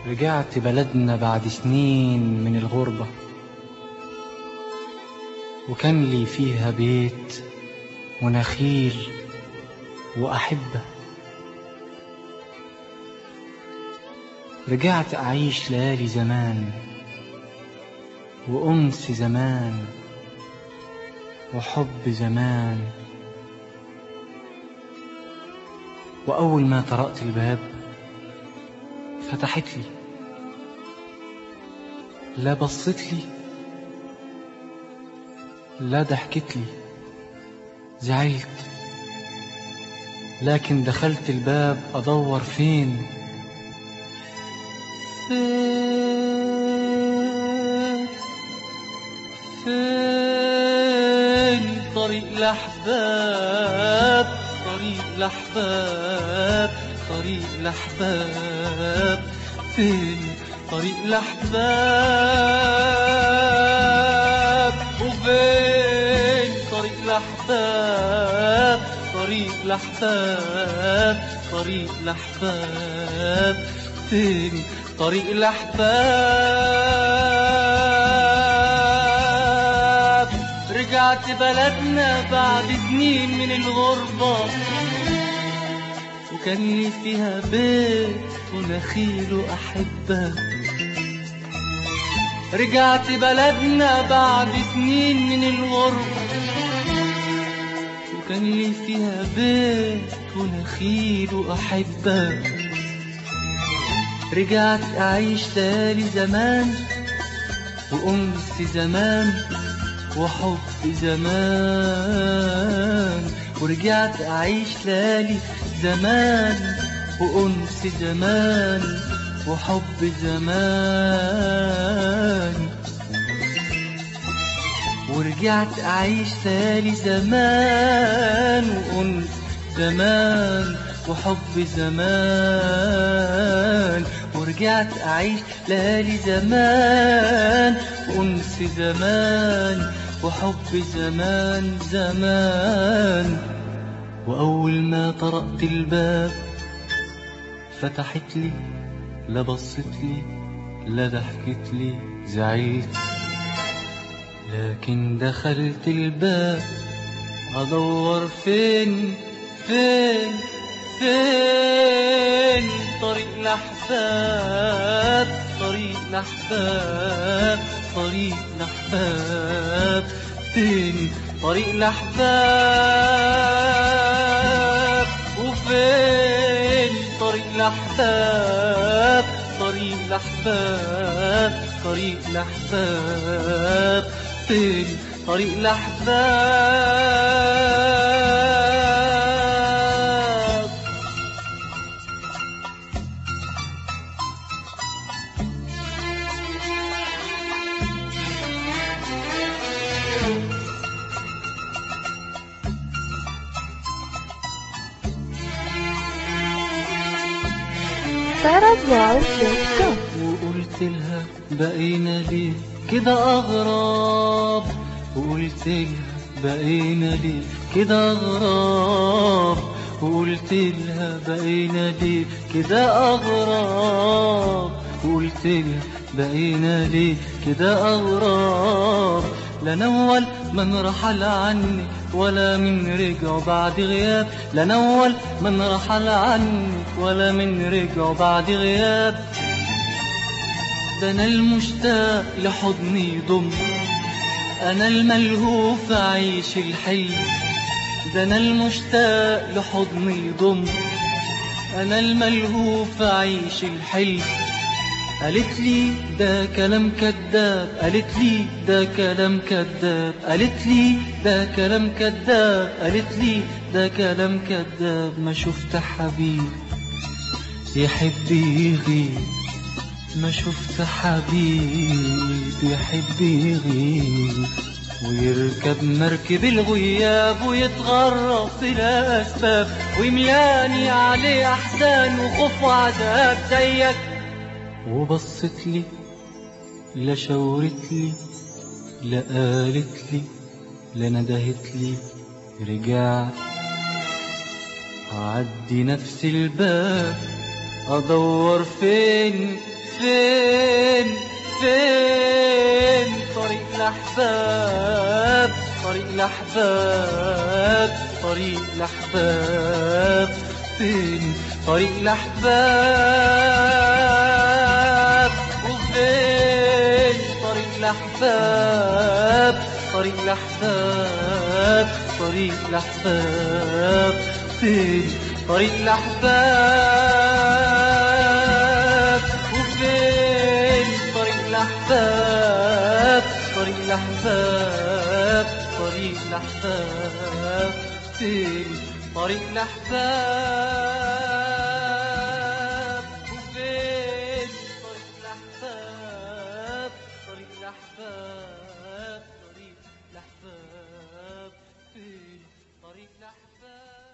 رجعت بلدنا بعد سنين من الغربة وكان لي فيها بيت ونخيل وأحبة رجعت أعيش ليالي زمان وأنس زمان وحب زمان وأول ما طرقت الباب فتحت لي لا بصت لي لا ضحكت لي زعلت لكن دخلت الباب أدور فين فين فين طريق الأحباب طريق الأحباب طريق الأحباب فين طريق الأحباب وفين طريق الأحباب طريق الأحباب طريق الأحباب فين طريق الأحباب رجعت بلدنا بعد سنين من الغربة وكان لي فيها بيت ونخيل وأحبة رجعت بلدنا بعد سنين من الغربة وكان لي فيها بيت ونخيل وأحبة رجعت أعيش تالي زمان وأنس زمان وحب زمان ورجعت أعيش لالي زمان وأنس زمان وحب زمان ورجعت أعيش تالي زمان وأنس زمان وحب زمان ورجعت أعيش ليالي زمان وأنس زمان وحب زمان زمان وأول ما طرقت الباب فتحت لي لا بصت لي لا ضحكت لي زعلت لكن دخلت الباب أدور فين فين فين طريق الأحباب طريق الأحباب طريق الأحباب فين طريق الأحباب وفين طريق الأحباب طريق الأحباب طريق الأحباب فين طريق الأحباب sarahbrown.com وقلت لها بقينا ليه كده أغراب وقلت لها بقينا ليه كده أغراب وقلت لها بقينا ليه كده أغراب وقلت لها بقينا ليه كده أغراب لا نول من رحل عني ولا من رجع بعد غياب لا نول من رحل عني ولا من رجع بعد غياب ده انا المشتاق لحضني يضم انا الملهوف اعيش الحلم ده انا المشتاق لحضني يضم انا الملهوف اعيش الحلم قالت لي ده كلام كذاب قالت لي ده كلام كذاب قالت لي ده كلام كذاب قالت لي ده كلام كذاب ما شفت حبيب يحب يغيب ما شفت حبيب يحب يغيب ويركب مركب الغياب ويتغرب في الأسباب ويملاني عليه أحزان وخوف وعذاب زيك وبصت لي لا شاورت لي لا قالت لي لا ندهت لي رجعت أعدي نفس الباب أدور فين فين فين طريق الأحباب طريق الأحباب طريق الأحباب فين طريق الأحباب وفين طريق الأحباب طريق الأحباب طريق الأحباب فين طريق الأحباب وفين طريق الأحباب طريق الأحباب طريق الأحباب فين طريق الأحباب وفين طريق الأحباب طريق الأحباب طريق الأحباب فين طريق الأحباب